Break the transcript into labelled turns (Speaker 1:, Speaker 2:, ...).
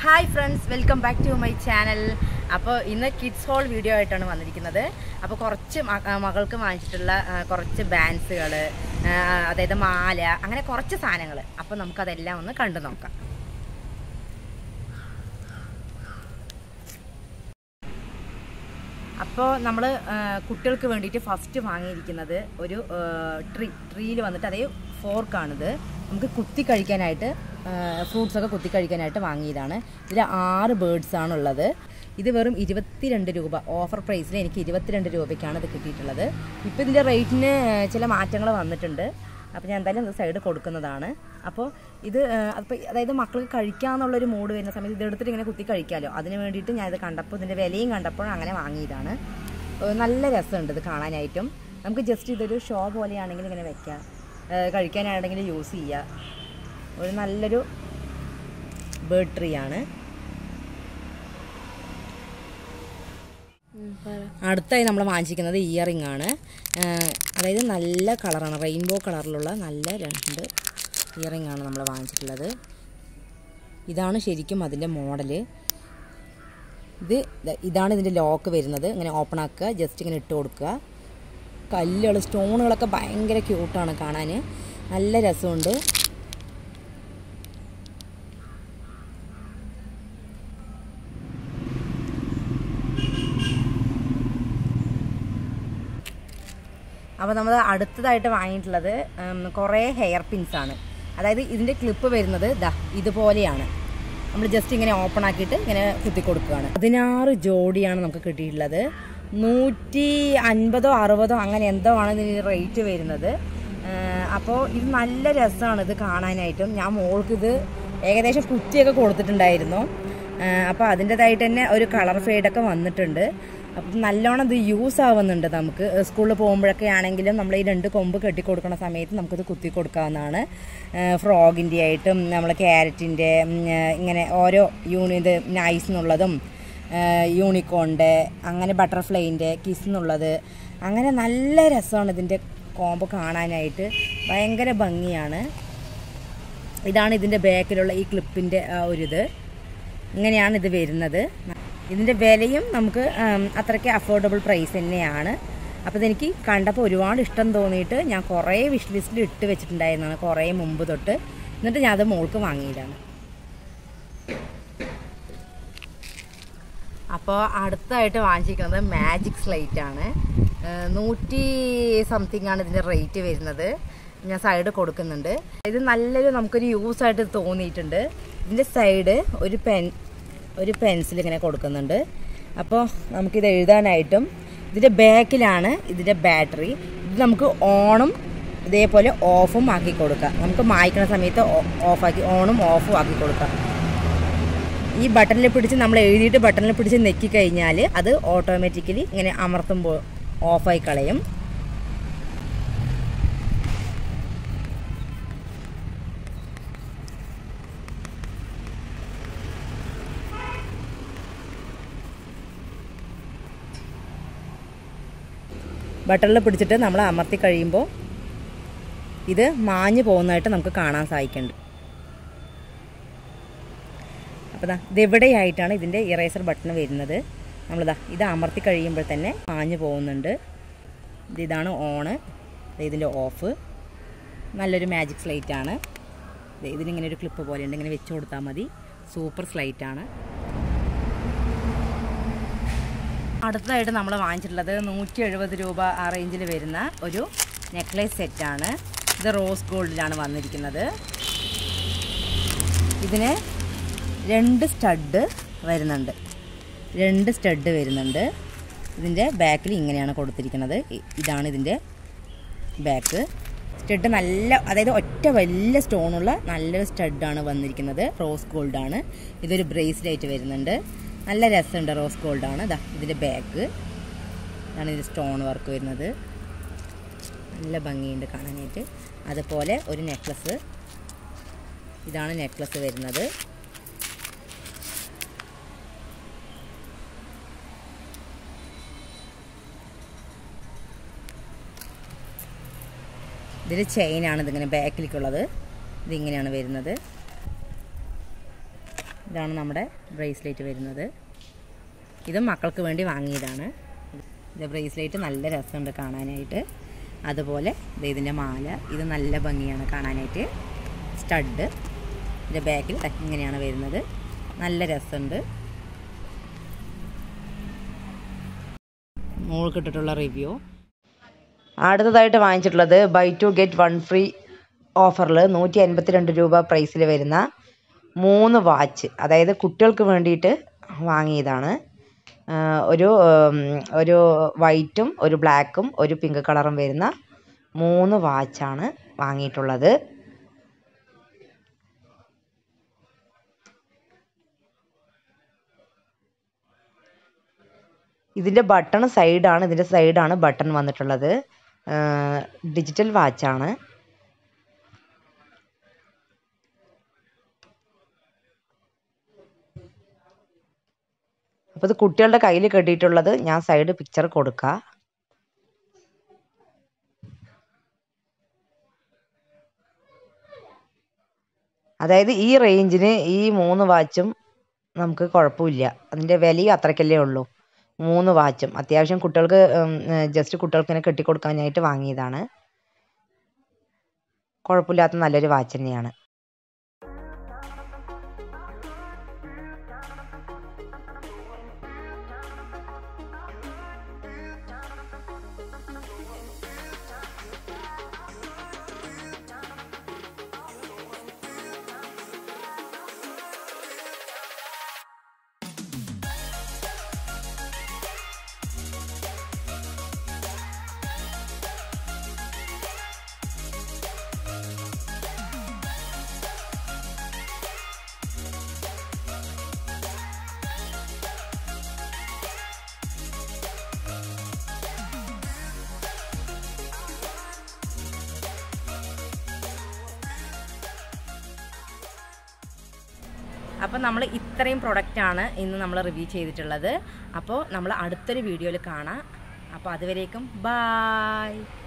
Speaker 1: hi friends welcome back to my channel അപ്പോൾ ഇന്ന് kids whole video ആയിട്ടാണ് വന്നിരിക്കുന്നത് അപ്പോൾ കുറച്ച് മ- ആ, മകൾക്ക് വാങ്ങിച്ചിട്ടുള്ള ആ, കുറച്ച് ബാൻസുകൾ അതായത് മാല അങ്ങനെ കുറച്ച് സാധനങ്ങൾ അപ്പോൾ നമുക്കതെല്ലാം ഒന്ന് കണ്ടു നോക്കാം അപ്പോൾ നമ്മൾ കുട്ടികൾക്ക് വേണ്ടിയിട്ട് ഫസ്റ്റ് വാങ്ങിയിരിക്കുന്നത് ഒരു ട്രീ ട്രീയിൽ വന്നിട്ട് അതേ ഫോർക്കാണിത് നമുക്ക് കുത്തി കഴിക്കാനായിട്ട് ഫ്രൂട്ട്സ് ഒക്കെ കുത്തി കഴിക്കാനായിട്ട് വാങ്ങിയതാണ് ഇതിൽ ആറ് ബേർഡ്സ് ആണുള്ളത് ഇത് വെറും ഇരുപത്തിരണ്ട് രൂപ ഓഫർ പ്രൈസിൽ എനിക്ക് ഇരുപത്തിരണ്ട് രൂപയ്ക്കാണ് ഇത് കിട്ടിയിട്ടുള്ളത് ഇപ്പോൾ ഇതിൻ്റെ റേറ്റിന് ചില മാറ്റങ്ങൾ വന്നിട്ടുണ്ട് അപ്പോൾ ഞാൻ എന്തായാലും സൈഡ് കൊടുക്കുന്നതാണ് അപ്പോൾ ഇത് അപ്പോൾ അതായത് മക്കൾക്ക് കഴിക്കാമെന്നുള്ളൊരു മൂഡ് വരുന്ന സമയത്ത് ഇതെടുത്തിട്ട് ഇങ്ങനെ കുത്തി കഴിക്കാമല്ലോ അതിന് വേണ്ടിയിട്ട് ഞാൻ ഇത് കണ്ടപ്പോൾ ഇതിൻ്റെ വിലയും കണ്ടപ്പോൾ അങ്ങനെ വാങ്ങിയതാണ് ഏഹ് നല്ല രസമുണ്ട് ഇത് കാണാനായിട്ടും നമുക്ക് ജസ്റ്റ് ഇതൊരു ഷോ പോലെയാണെങ്കിൽ ഇങ്ങനെ വെക്കാം ഏഹ് കഴിക്കാനാണെങ്കിൽ യൂസ് ചെയ്യുക ഒരു നല്ലൊരു ബേർഡ് ട്രീ ആണ് അടുത്തായി നമ്മൾ വാങ്ങിച്ചിരിക്കുന്നത് ഇയറിംഗ് ആണ് ഏഹ് അതായത് നല്ല കളറാണ് റെയിൻബോ കളറിലുള്ള നല്ല രണ്ട് ഇയറിംഗ് ആണ് നമ്മൾ വാങ്ങിച്ചിട്ടുള്ളത് ഇതാണ് ശരിക്കും അതിൻ്റെ മോഡല് ഇത് ദ- ഇതാണ് ഇതിൻ്റെ ലോക്ക് വരുന്നത് ഇങ്ങനെ ഓപ്പൺ ആക്കുക ജസ്റ്റ് ഇങ്ങനെ ഇട്ട് കൊടുക്കുക കല്ലുകൾ സ്റ്റോണുകളൊക്കെ ഭയങ്കര ക്യൂട്ടാണ് കാണാൻ നല്ല രസമുണ്ട് അപ്പോൾ നമ്മൾ അടുത്തതായിട്ട് വാങ്ങിയിട്ടുള്ളത് ഉം, കുറേ ഹെയർ പിൻസ് ആണ് അതായത് ഇതിൻ്റെ ക്ലിപ്പ് വരുന്നത് ദാ ഇതുപോലെയാണ് നമ്മൾ ജസ്റ്റ് ഇങ്ങനെ ഓപ്പൺ ആക്കിയിട്ട് ഇങ്ങനെ കുത്തി കൊടുക്കുകയാണ് പതിനാറ് ജോഡിയാണ് നമുക്ക് കിട്ടിയിട്ടുള്ളത് നൂറ്റി അൻപതോ അറുപതോ അങ്ങനെ എന്തോ ആണ് ഇതിന് റേറ്റ് വരുന്നത് അപ്പോൾ ഇത് നല്ല രസമാണ് ഇത് കാണാനായിട്ടും ഞാൻ മോൾക്ക് ഇത് ഏകദേശം കുറ്റിയൊക്കെ കൊടുത്തിട്ടുണ്ടായിരുന്നു അപ്പോൾ അതിൻ്റെതായിട്ട് തന്നെ ഒരു കളർ ഫെയ്ഡൊക്കെ വന്നിട്ടുണ്ട് അപ്പം നല്ലോണം ഇത് യൂസ് ആവുന്നുണ്ട് നമുക്ക് സ്കൂളിൽ പോകുമ്പോഴൊക്കെ ആണെങ്കിലും നമ്മൾ ഈ രണ്ട് കൊമ്പ് കെട്ടി കൊടുക്കുന്ന സമയത്ത് നമുക്കിത് കുത്തി കൊടുക്കാവുന്നതാണ് ഫ്രോഗിൻ്റെ ആയിട്ടും നമ്മൾ ക്യാരറ്റിൻ്റെ ഇങ്ങനെ ഓരോ യൂണി ഇത് നൈസ് എന്നുള്ളതും യൂണിക്കോണിൻ്റെ അങ്ങനെ ബട്ടർഫ്ലൈൻ്റെ കിസ് എന്നുള്ളത് അങ്ങനെ നല്ല രസമാണ് ഇതിൻ്റെ കോമ്പ് കാണാനായിട്ട് ഭയങ്കര ഭംഗിയാണ് ഇതാണ് ഇതിൻ്റെ ബാക്കിലുള്ള ഈ ക്ലിപ്പിൻ്റെ ആ ഒരു ഇത് ഇങ്ങനെയാണ് ഇത് വരുന്നത് ഇതിൻ്റെ വിലയും നമുക്ക് ഉം, അത്രയ്ക്ക് അഫോർഡബിൾ പ്രൈസ് തന്നെയാണ് അപ്പോൾ ഇതെനിക്ക് കണ്ടപ്പോൾ ഒരുപാട് ഇഷ്ടം തോന്നിയിട്ട് ഞാൻ കുറേ വിഷ് ലിസ്റ്റിൽ ഇട്ട് വെച്ചിട്ടുണ്ടായിരുന്നതാണ് കുറേ മുമ്പ് തൊട്ട് എന്നിട്ട് ഞാൻ അത് മോൾക്ക് വാങ്ങിയതാണ് അപ്പോൾ അടുത്തായിട്ട് വാങ്ങിച്ചിരിക്കുന്നത് മാജിക് സ്ലൈറ്റ് ആണ് ഏഹ് നൂറ്റി സംതിങ് ആണ് ഇതിൻ്റെ റേറ്റ് വരുന്നത് ഞാൻ സൈഡ് കൊടുക്കുന്നുണ്ട് ഇത് നല്ലൊരു നമുക്കൊരു യൂസ് ആയിട്ട് തോന്നിയിട്ടുണ്ട് ഇതിൻ്റെ സൈഡ് ഒരു പെൻ ഒരു പെൻസിൽ ഇങ്ങനെ കൊടുക്കുന്നുണ്ട് അപ്പോൾ നമുക്കിത് എഴുതാനായിട്ടും ഇതിൻ്റെ ബാക്കിലാണ് ഇതിൻ്റെ ബാറ്ററി ഇത് നമുക്ക് ഓണും ഇതേപോലെ ഓഫും ആക്കി കൊടുക്കാം നമുക്ക് മായ്ക്കുന്ന സമയത്ത് ഓഫാക്കി ഓണും ഓഫും ആക്കി കൊടുക്കാം ഈ ബട്ടണിൽ പിടിച്ച് നമ്മൾ എഴുതിയിട്ട് ബട്ടണിൽ പിടിച്ച് നെക്കി കഴിഞ്ഞാൽ അത് ഓട്ടോമാറ്റിക്കലി ഇങ്ങനെ അമർത്തുമ്പോൾ ഓഫായി കളയും ബട്ടണിൽ പിടിച്ചിട്ട് നമ്മൾ അമർത്തി കഴിയുമ്പോൾ ഇത് മാഞ്ഞു പോകുന്നതായിട്ട് നമുക്ക് കാണാൻ സാധിക്കുന്നുണ്ട് അപ്പോൾ ദാ ഇതെവിടെയായിട്ടാണ് ഇതിൻ്റെ ഇറേസർ ബട്ടൺ വരുന്നത് നമ്മളിതാ ഇത് അമർത്തി കഴിയുമ്പോൾ തന്നെ മാഞ്ഞു പോകുന്നുണ്ട് ഇത് ഇതാണ് ഓണ് ദേ ഇതിൻ്റെ ഓഫ് നല്ലൊരു മാജിക് സ്ലൈറ്റ് ആണ് ദേ ഇതിനിങ്ങനെ ഒരു ക്ലിപ്പ് പോലെ ഉണ്ട് ഇങ്ങനെ വെച്ച് കൊടുത്താൽ മതി സൂപ്പർ സ്ലൈറ്റ് ആണ് അടുത്തതായിട്ട് നമ്മൾ വാങ്ങിച്ചിട്ടുള്ളത് നൂറ്റി എഴുപത് രൂപ ആ റേഞ്ചിൽ വരുന്ന ഒരു നെക്ലേസ് സെറ്റാണ് ഇത് റോസ് ഗോൾഡിലാണ് വന്നിരിക്കുന്നത് ഇതിന് രണ്ട് സ്റ്റഡ് വരുന്നുണ്ട് രണ്ട് സ്റ്റഡ് വരുന്നുണ്ട് ഇതിൻ്റെ ബാക്കിൽ ഇങ്ങനെയാണ് കൊടുത്തിരിക്കുന്നത് ഇ- ഇതാണ് ഇതിൻ്റെ ബാക്ക് സ്റ്റഡ് നല്ല അതായത് ഒറ്റ വലിയ സ്റ്റോണുള്ള നല്ലൊരു സ്റ്റഡാണ് വന്നിരിക്കുന്നത് റോസ് ഗോൾഡാണ് ഇതൊരു ബ്രേസ്ലെറ്റ് വരുന്നുണ്ട് നല്ല രസമുണ്ട് റോസ് ഗോൾഡാണ് ഇതാ ഇതിൻ്റെ ബാക്ക് ഇതാണ് ഇതിൻ്റെ സ്റ്റോൺ വർക്ക് വരുന്നത് നല്ല ഭംഗിയുണ്ട് കാണാനായിട്ട് അതുപോലെ ഒരു നെക്ലസ് ഇതാണ് നെക്ലസ് വരുന്നത് ഇതിൽ ചെയിനാണ് ഇതിങ്ങനെ ബാക്കിലേക്കുള്ളത് ഇതിങ്ങനെയാണ് വരുന്നത് ഇതാണ് നമ്മുടെ ബ്രേസ്ലെറ്റ് വരുന്നത് ഇതും മക്കൾക്ക് വേണ്ടി വാങ്ങിയതാണ് ഇത് ബ്രേസ്ലെറ്റ് നല്ല രസമുണ്ട് കാണാനായിട്ട് അതുപോലെ ഇത് ഇതിൻ്റെ മാല ഇത് നല്ല ഭംഗിയാണ് കാണാനായിട്ട് സ്റ്റഡ് ഇതിൻ്റെ ബാക്കിൽ ഇങ്ങനെയാണ് വരുന്നത് നല്ല രസമുണ്ട് മോൾക്കിട്ടിട്ടുള്ള റിവ്യൂ അടുത്തതായിട്ട് വാങ്ങിച്ചിട്ടുള്ളത് buy two get one free ഓഫറിൽ നൂറ്റി അൻപത്തിരണ്ട് രൂപ പ്രൈസിൽ വരുന്ന മൂന്ന് വാച്ച് അതായത് കുട്ടികൾക്ക് വേണ്ടിയിട്ട് വാങ്ങിയതാണ് ആ, ഒരു ഉം, ഒരു വൈറ്റും ഒരു ബ്ലാക്കും ഒരു പിങ്ക് കളറും വരുന്ന മൂന്ന് വാച്ചാണ് വാങ്ങിയിട്ടുള്ളത് ഇതിൻ്റെ ബട്ടൺ സൈഡാണ് ഇതിൻ്റെ സൈഡാണ് ബട്ടൺ വന്നിട്ടുള്ളത് ഡിജിറ്റൽ വാച്ചാണ് അപ്പോൾ ഇത് കുട്ടികളുടെ കയ്യിൽ കെട്ടിയിട്ടുള്ളത് ഞാൻ സൈഡ് പിക്ചർ കൊടുക്കാം അതായത് ഈ റേഞ്ചിന് ഈ മൂന്ന് വാച്ചും നമുക്ക് കുഴപ്പമില്ല അതിൻ്റെ വിലയും അത്രയ്ക്കല്ലേ ഉള്ളൂ മൂന്ന് വാച്ചും അത്യാവശ്യം കുട്ടികൾക്ക് ജസ്റ്റ് കുട്ടികൾക്ക് ഇങ്ങനെ കെട്ടിക്കൊടുക്കാനായിട്ട് വാങ്ങിയതാണ് കുഴപ്പമില്ലാത്ത നല്ലൊരു വാച്ച് തന്നെയാണ് അപ്പോൾ നമ്മൾ ഇത്രയും പ്രൊഡക്റ്റാണ് ഇന്ന് നമ്മൾ റിവ്യൂ ചെയ്തിട്ടുള്ളത് അപ്പോൾ നമ്മൾ അടുത്തൊരു വീഡിയോയിൽ കാണാം അപ്പോൾ അതുവരേക്കും ബായ്